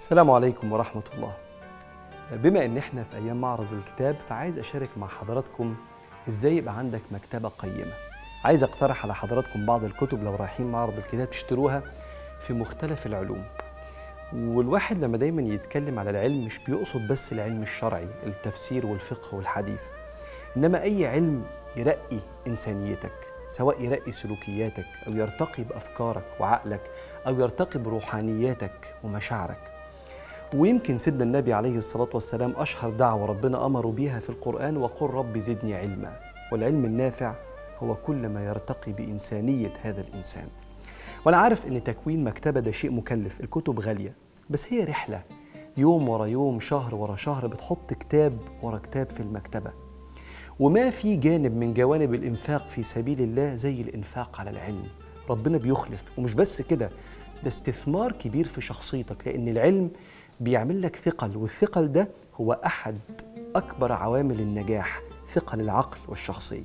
السلام عليكم ورحمة الله بما ان احنا في ايام معرض الكتاب فعايز اشارك مع حضراتكم ازاي يبقى عندك مكتبة قيمة عايز اقترح على حضراتكم بعض الكتب لو رايحين معرض الكتاب تشتروها في مختلف العلوم والواحد لما دايما يتكلم على العلم مش بيقصد بس العلم الشرعي التفسير والفقه والحديث انما اي علم يرقي انسانيتك سواء يرقي سلوكياتك او يرتقي بافكارك وعقلك او يرتقي بروحانياتك ومشاعرك ويمكن سيدنا النبي عليه الصلاة والسلام أشهر دعوة ربنا أمره بها في القرآن وقل رب زدني علما والعلم النافع هو كل ما يرتقي بإنسانية هذا الإنسان وأنا عارف أن تكوين مكتبة ده شيء مكلف الكتب غالية بس هي رحلة يوم ورا يوم شهر ورا شهر بتحط كتاب ورا كتاب في المكتبة وما في جانب من جوانب الإنفاق في سبيل الله زي الإنفاق على العلم ربنا بيخلف ومش بس كده ده استثمار كبير في شخصيتك لأن العلم بيعمل لك ثقل والثقل ده هو أحد أكبر عوامل النجاح ثقل العقل والشخصية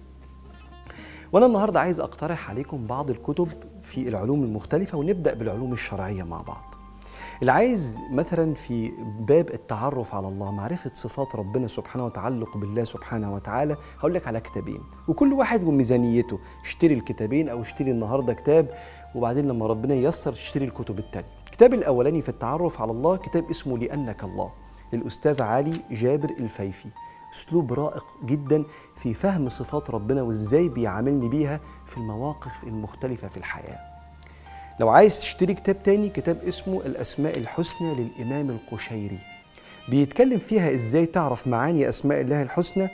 وأنا النهاردة عايز أقترح عليكم بعض الكتب في العلوم المختلفة ونبدأ بالعلوم الشرعية مع بعض اللي عايز مثلا في باب التعرف على الله معرفة صفات ربنا سبحانه وتعلق بالله سبحانه وتعالى هقول لك على كتابين وكل واحد وميزانيته اشتري الكتابين أو اشتري النهاردة كتاب وبعدين لما ربنا ييسر تشتري الكتب التانية الكتاب الأولاني في التعرف على الله كتاب اسمه لأنك الله للأستاذ علي جابر الفيفي أسلوب رائق جدا في فهم صفات ربنا وإزاي بيعاملني بيها في المواقف المختلفة في الحياة لو عايز تشتري كتاب تاني كتاب اسمه الأسماء الحسنى للإمام القشيري بيتكلم فيها إزاي تعرف معاني أسماء الله الحسنى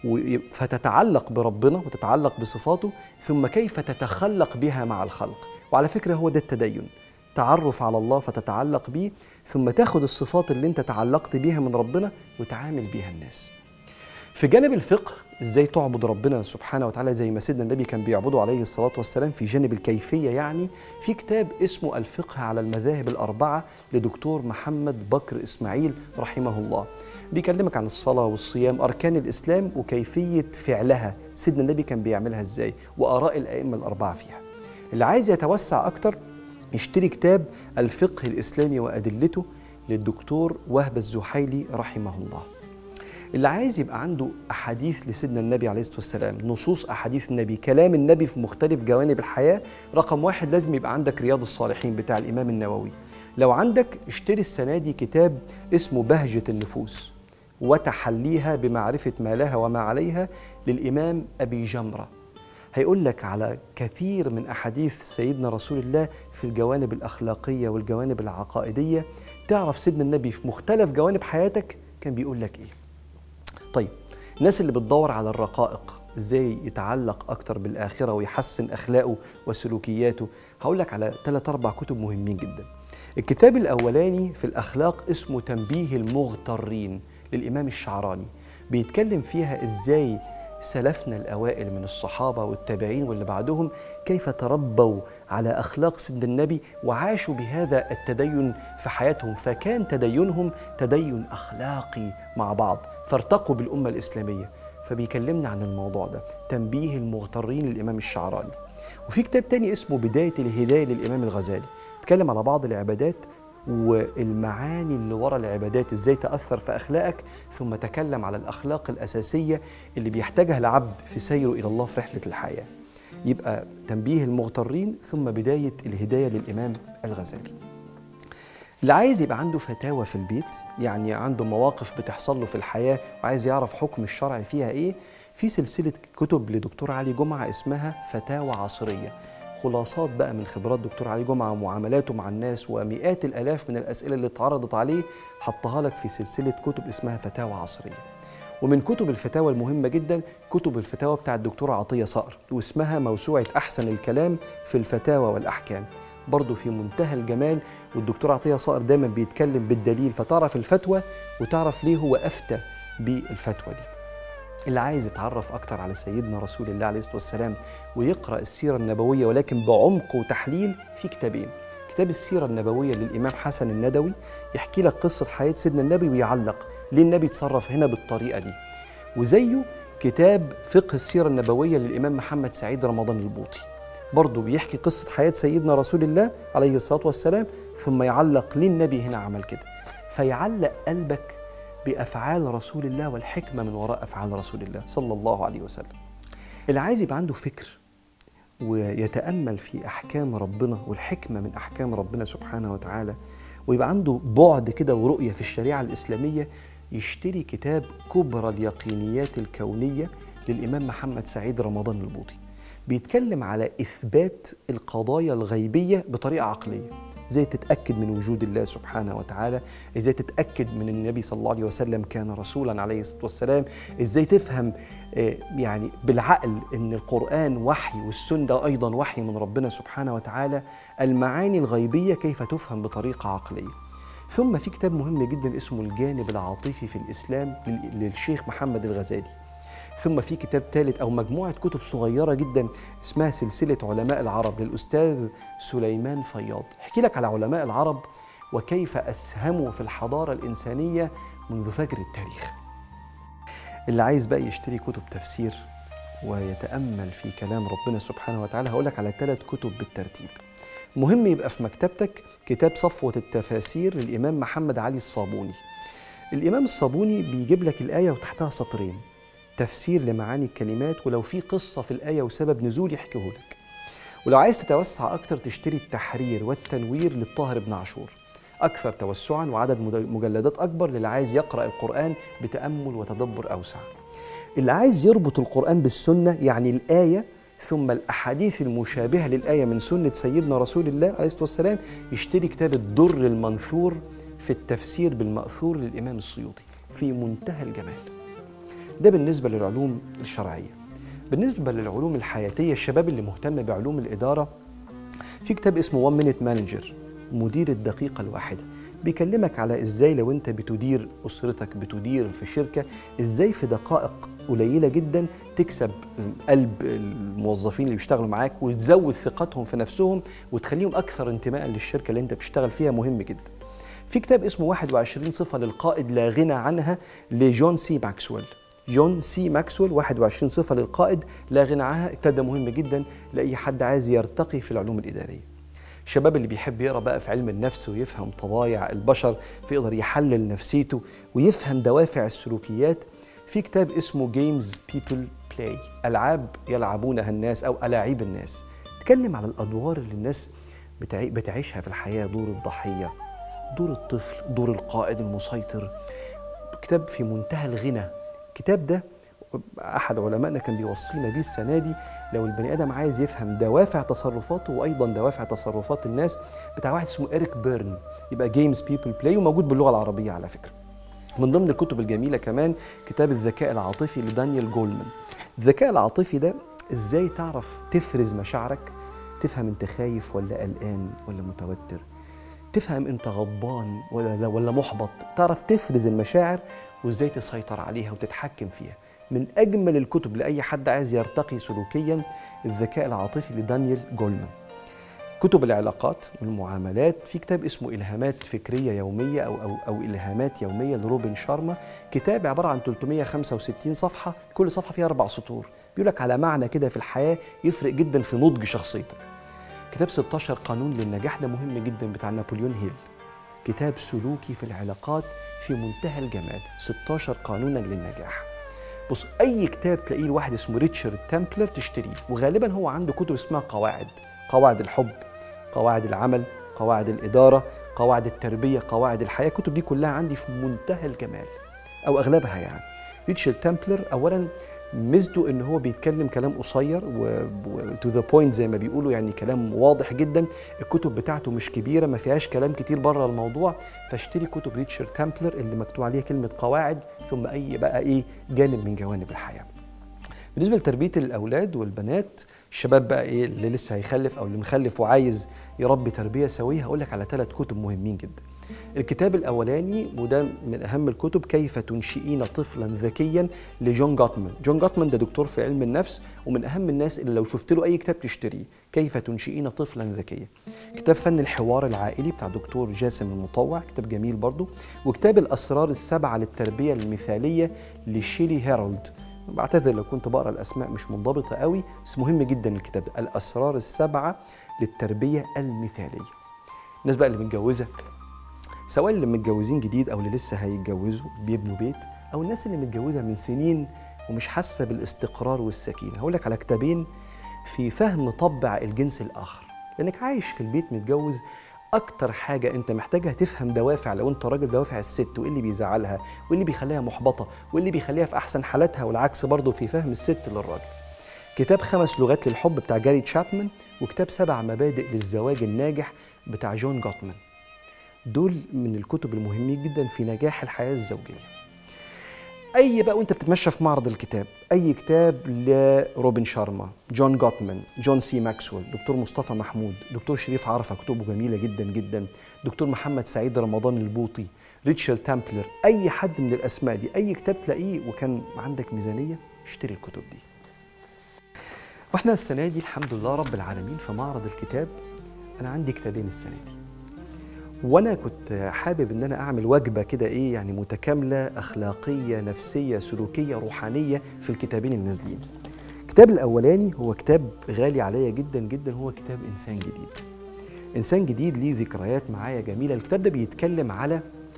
فتتعلق بربنا وتتعلق بصفاته ثم كيف تتخلق بها مع الخلق وعلى فكرة هو ده التدين تعرف على الله فتتعلق بيه ثم تاخد الصفات اللي انت تعلقت بيها من ربنا وتعامل بيها الناس في جانب الفقه ازاي تعبد ربنا سبحانه وتعالى زي ما سيدنا النبي كان بيعبده عليه الصلاه والسلام في جانب الكيفيه يعني في كتاب اسمه الفقه على المذاهب الاربعه لدكتور محمد بكر اسماعيل رحمه الله بيكلمك عن الصلاه والصيام اركان الاسلام وكيفيه فعلها سيدنا النبي كان بيعملها ازاي واراء الائمه الاربعه فيها اللي عايز يتوسع اكتر اشتري كتاب الفقه الإسلامي وأدلته للدكتور وهب الزحيلي رحمه الله اللي عايز يبقى عنده أحاديث لسيدنا النبي عليه الصلاة والسلام نصوص أحاديث النبي كلام النبي في مختلف جوانب الحياة رقم واحد لازم يبقى عندك رياض الصالحين بتاع الإمام النووي لو عندك اشتري السنة دي كتاب اسمه بهجة النفوس وتحليها بمعرفة ما لها وما عليها للإمام أبي جمرة هيقول لك على كثير من احاديث سيدنا رسول الله في الجوانب الاخلاقيه والجوانب العقائديه تعرف سيدنا النبي في مختلف جوانب حياتك كان بيقول لك ايه طيب الناس اللي بتدور على الرقائق ازاي يتعلق اكتر بالاخره ويحسن اخلاقه وسلوكياته هقول لك على ثلاث اربع كتب مهمين جدا الكتاب الاولاني في الاخلاق اسمه تنبيه المغترين للامام الشعراني بيتكلم فيها ازاي سلفنا الأوائل من الصحابة والتابعين واللي بعدهم كيف تربوا على أخلاق سيدنا النبي وعاشوا بهذا التدين في حياتهم فكان تدينهم تدين أخلاقي مع بعض فارتقوا بالأمة الإسلامية فبيكلمنا عن الموضوع ده تنبيه المغترين للإمام الشعراني وفي كتاب تاني اسمه بداية الهداية للإمام الغزالي اتكلم على بعض العبادات والمعاني اللي ورا العبادات ازاي تأثر في أخلاقك ثم تكلم على الأخلاق الأساسية اللي بيحتاجها العبد في سيره إلى الله في رحلة الحياة يبقى تنبيه المغترين ثم بداية الهداية للإمام الغزالي اللي عايز يبقى عنده فتاوى في البيت يعني عنده مواقف بتحصل له في الحياة وعايز يعرف حكم الشرع فيها إيه في سلسلة كتب لدكتور علي جمعة اسمها فتاوى عصرية خلاصات بقى من خبرات دكتور علي جمعه ومعاملاته مع الناس ومئات الالاف من الاسئله اللي اتعرضت عليه حطها لك في سلسله كتب اسمها فتاوى عصريه. ومن كتب الفتاوى المهمه جدا كتب الفتاوى بتاع الدكتور عطيه صقر واسمها موسوعه احسن الكلام في الفتاوى والاحكام. برضه في منتهى الجمال والدكتور عطيه صقر دايما بيتكلم بالدليل فتعرف الفتوى وتعرف ليه هو افتى بالفتوى دي. اللي عايز يتعرف أكتر على سيدنا رسول الله عليه الصلاة والسلام ويقرأ السيرة النبوية ولكن بعمق وتحليل في كتابين كتاب السيرة النبوية للإمام حسن الندوي يحكي لك قصة حياة سيدنا النبي ويعلق ليه النبي تصرف هنا بالطريقة دي وزيه كتاب فقه السيرة النبوية للإمام محمد سعيد رمضان البوطي برضه بيحكي قصة حياة سيدنا رسول الله عليه الصلاة والسلام ثم يعلق ليه النبي هنا عمل كده فيعلق قلبك بافعال رسول الله والحكمه من وراء افعال رسول الله صلى الله عليه وسلم اللي عايز يبقى عنده فكر ويتامل في احكام ربنا والحكمه من احكام ربنا سبحانه وتعالى ويبقى عنده بعد كده ورؤيه في الشريعه الاسلاميه يشتري كتاب كبرى اليقينيات الكونيه للامام محمد سعيد رمضان البوطي بيتكلم على اثبات القضايا الغيبيه بطريقه عقليه ازاي تتاكد من وجود الله سبحانه وتعالى ازاي تتاكد من النبي صلى الله عليه وسلم كان رسولا عليه الصلاه والسلام ازاي تفهم آه، يعني بالعقل ان القران وحي والسنه ايضا وحي من ربنا سبحانه وتعالى المعاني الغيبيه كيف تفهم بطريقه عقليه ثم في كتاب مهم جدا اسمه الجانب العاطفي في الاسلام لل- للشيخ محمد الغزالي ثم في كتاب ثالث او مجموعه كتب صغيره جدا اسمها سلسله علماء العرب للاستاذ سليمان فياض احكي لك على علماء العرب وكيف اسهموا في الحضاره الانسانيه منذ فجر التاريخ اللي عايز بقى يشتري كتب تفسير ويتامل في كلام ربنا سبحانه وتعالى هقول لك على ثلاث كتب بالترتيب مهم يبقى في مكتبتك كتاب صفوه التفاسير للامام محمد علي الصابوني الامام الصابوني بيجيب لك الايه وتحتها سطرين تفسير لمعاني الكلمات ولو في قصة في الآية وسبب نزول يحكيه لك ولو عايز تتوسع أكتر تشتري التحرير والتنوير للطاهر بن عاشور أكثر توسعا وعدد مد- مجلدات أكبر للي عايز يقرأ القرآن بتأمل وتدبر أوسع اللي عايز يربط القرآن بالسنة يعني الآية ثم الأحاديث المشابهة للآية من سنة سيدنا رسول الله عليه الصلاة والسلام يشتري كتاب الدر المنثور في التفسير بالمأثور للإمام السيوطي في منتهى الجمال ده بالنسبة للعلوم الشرعية بالنسبة للعلوم الحياتية الشباب اللي مهتم بعلوم الإدارة في كتاب اسمه 1 Minute Manager مدير الدقيقة الواحدة بيكلمك على ازاي لو انت بتدير اسرتك بتدير في شركة ازاي في دقائق قليلة جدا تكسب قلب الموظفين اللي بيشتغلوا معاك وتزود ثقتهم في نفسهم وتخليهم اكثر انتماء للشركة اللي انت بتشتغل فيها مهم جدا في كتاب اسمه 21 صفة للقائد لا غنى عنها لجون سي ماكسويل جون سي ماكسويل 21 صفة للقائد لا غنى عنها الكتاب ده مهم جدا لأي حد عايز يرتقي في العلوم الإدارية الشباب اللي بيحب يقرا بقى في علم النفس ويفهم طبايع البشر فيقدر يحلل نفسيته ويفهم دوافع السلوكيات في كتاب اسمه جيمز بيبل بلاي العاب يلعبونها الناس او الاعيب الناس اتكلم على الادوار اللي الناس بتعي- بتعيشها في الحياه دور الضحيه دور الطفل دور القائد المسيطر كتاب في منتهى الغنى الكتاب ده احد علمائنا كان بيوصينا بيه السنه دي لو البني ادم عايز يفهم دوافع تصرفاته وايضا دوافع تصرفات الناس بتاع واحد اسمه اريك بيرن يبقى جيمز بيبل بلاي وموجود باللغه العربيه على فكره من ضمن الكتب الجميله كمان كتاب الذكاء العاطفي لدانيال جولمان الذكاء العاطفي ده ازاي تعرف تفرز مشاعرك تفهم انت خايف ولا قلقان ولا متوتر تفهم انت غضبان ولا ولا محبط تعرف تفرز المشاعر وازاي تسيطر عليها وتتحكم فيها من اجمل الكتب لاي حد عايز يرتقي سلوكيا الذكاء العاطفي لدانيال جولمان كتب العلاقات والمعاملات في كتاب اسمه إلهامات فكرية يومية أو, أو, أو إلهامات يومية لروبن شارما كتاب عبارة عن 365 صفحة كل صفحة فيها أربع سطور بيقول لك على معنى كده في الحياة يفرق جدا في نضج شخصيتك كتاب 16 قانون للنجاح ده مهم جدا بتاع نابليون هيل كتاب سلوكي في العلاقات في منتهى الجمال 16 قانونا للنجاح بص اي كتاب تلاقيه لواحد اسمه ريتشارد تامبلر تشتريه وغالبا هو عنده كتب اسمها قواعد قواعد الحب قواعد العمل قواعد الاداره قواعد التربيه قواعد الحياه الكتب دي كلها عندي في منتهى الجمال او اغلبها يعني ريتشارد تامبلر اولا ميزته ان هو بيتكلم كلام قصير وتو ذا بوينت زي ما بيقولوا يعني كلام واضح جدا الكتب بتاعته مش كبيره ما فيهاش كلام كتير بره الموضوع فاشتري كتب ريتشارد تامبلر اللي مكتوب عليها كلمه قواعد ثم اي بقى ايه جانب من جوانب الحياه بالنسبه لتربيه الاولاد والبنات الشباب بقى ايه اللي لسه هيخلف او اللي مخلف وعايز يربي تربيه سويه هقول لك على ثلاث كتب مهمين جدا الكتاب الاولاني وده من اهم الكتب كيف تنشئين طفلا ذكيا لجون جاتمان جون جاتمان ده دكتور في علم النفس ومن اهم الناس اللي لو شفت له اي كتاب تشتريه كيف تنشئين طفلا ذكيا كتاب فن الحوار العائلي بتاع دكتور جاسم المطوع كتاب جميل برضه وكتاب الاسرار السبعه للتربيه المثاليه لشيلي هيرولد بعتذر لو كنت بقرا الاسماء مش منضبطه قوي بس مهم جدا الكتاب ده الاسرار السبعه للتربيه المثاليه الناس بقى اللي متجوزه سواء اللي متجوزين جديد او اللي لسه هيتجوزوا بيبنوا بيت او الناس اللي متجوزه من سنين ومش حاسه بالاستقرار والسكينه هقول لك على كتابين في فهم طبع الجنس الاخر لانك عايش في البيت متجوز اكتر حاجه انت محتاجها تفهم دوافع لو انت راجل دوافع الست وايه اللي بيزعلها وايه اللي بيخليها محبطه وايه اللي بيخليها في احسن حالاتها والعكس برضه في فهم الست للراجل كتاب خمس لغات للحب بتاع جاري تشابمان وكتاب سبع مبادئ للزواج الناجح بتاع جون جوتمان دول من الكتب المهمين جدا في نجاح الحياه الزوجيه اي بقى وانت بتتمشى في معرض الكتاب اي كتاب لروبن شارما جون جوتمان جون سي ماكسويل دكتور مصطفى محمود دكتور شريف عرفه كتبه جميله جدا جدا دكتور محمد سعيد رمضان البوطي ريتشل تامبلر اي حد من الاسماء دي اي كتاب تلاقيه وكان عندك ميزانيه اشتري الكتب دي واحنا السنه دي الحمد لله رب العالمين في معرض الكتاب انا عندي كتابين السنه دي وانا كنت حابب ان انا اعمل وجبه كده ايه يعني متكامله اخلاقيه نفسيه سلوكيه روحانيه في الكتابين النازلين الكتاب الاولاني هو كتاب غالي عليا جدا جدا هو كتاب انسان جديد انسان جديد ليه ذكريات معايا جميله الكتاب ده بيتكلم على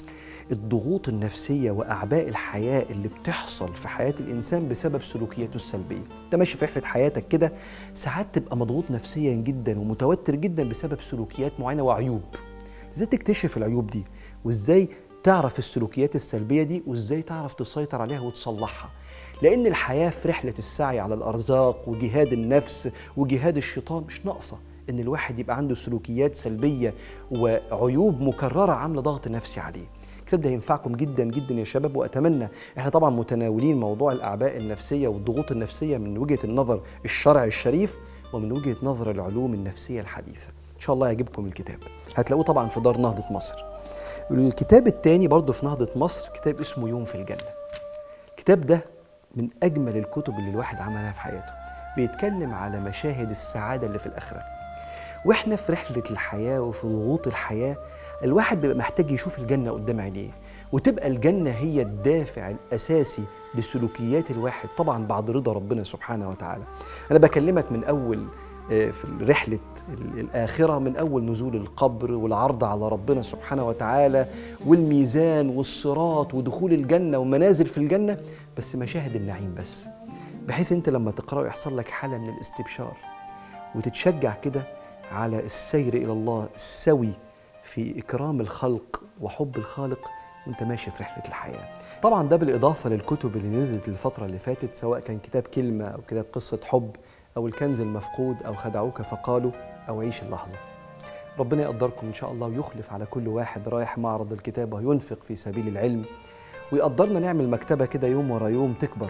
الضغوط النفسيه واعباء الحياه اللي بتحصل في حياه الانسان بسبب سلوكياته السلبيه انت ماشي في رحله حياتك كده ساعات تبقى مضغوط نفسيا جدا ومتوتر جدا بسبب سلوكيات معينه وعيوب ازاي تكتشف العيوب دي وازاي تعرف السلوكيات السلبيه دي وازاي تعرف تسيطر عليها وتصلحها لان الحياه في رحله السعي على الارزاق وجهاد النفس وجهاد الشيطان مش ناقصه ان الواحد يبقى عنده سلوكيات سلبيه وعيوب مكرره عامله ضغط نفسي عليه الكتاب ده ينفعكم جدا جدا يا شباب واتمنى احنا طبعا متناولين موضوع الاعباء النفسيه والضغوط النفسيه من وجهه النظر الشرعي الشريف ومن وجهه نظر العلوم النفسيه الحديثه ان شاء الله يعجبكم الكتاب هتلاقوه طبعا في دار نهضه مصر الكتاب الثاني برضه في نهضه مصر كتاب اسمه يوم في الجنه الكتاب ده من اجمل الكتب اللي الواحد عملها في حياته بيتكلم على مشاهد السعاده اللي في الاخره واحنا في رحله الحياه وفي ضغوط الحياه الواحد بيبقى محتاج يشوف الجنه قدام عينيه وتبقى الجنه هي الدافع الاساسي لسلوكيات الواحد طبعا بعد رضا ربنا سبحانه وتعالى انا بكلمك من اول في رحلة الآخرة من أول نزول القبر والعرض على ربنا سبحانه وتعالى والميزان والصراط ودخول الجنة ومنازل في الجنة بس مشاهد النعيم بس بحيث أنت لما تقرأ يحصل لك حالة من الاستبشار وتتشجع كده على السير إلى الله السوي في إكرام الخلق وحب الخالق وانت ماشي في رحلة الحياة طبعا ده بالإضافة للكتب اللي نزلت الفترة اللي فاتت سواء كان كتاب كلمة أو كتاب قصة حب أو الكنز المفقود أو خدعوك فقالوا أو عيش اللحظة ربنا يقدركم إن شاء الله ويخلف على كل واحد رايح معرض الكتاب وينفق في سبيل العلم ويقدرنا نعمل مكتبة كده يوم ورا يوم تكبر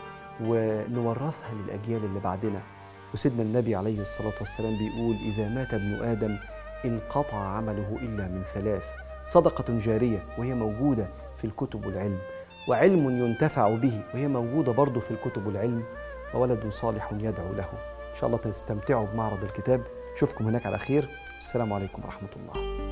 ونورثها للأجيال اللي بعدنا وسيدنا النبي عليه الصلاة والسلام بيقول إذا مات ابن آدم انقطع عمله إلا من ثلاث صدقة جارية وهي موجودة في الكتب والعلم وعلم ينتفع به وهي موجودة برضه في الكتب والعلم وولد صالح يدعو له إن شاء الله تستمتعوا بمعرض الكتاب أشوفكم هناك على خير السلام عليكم ورحمة الله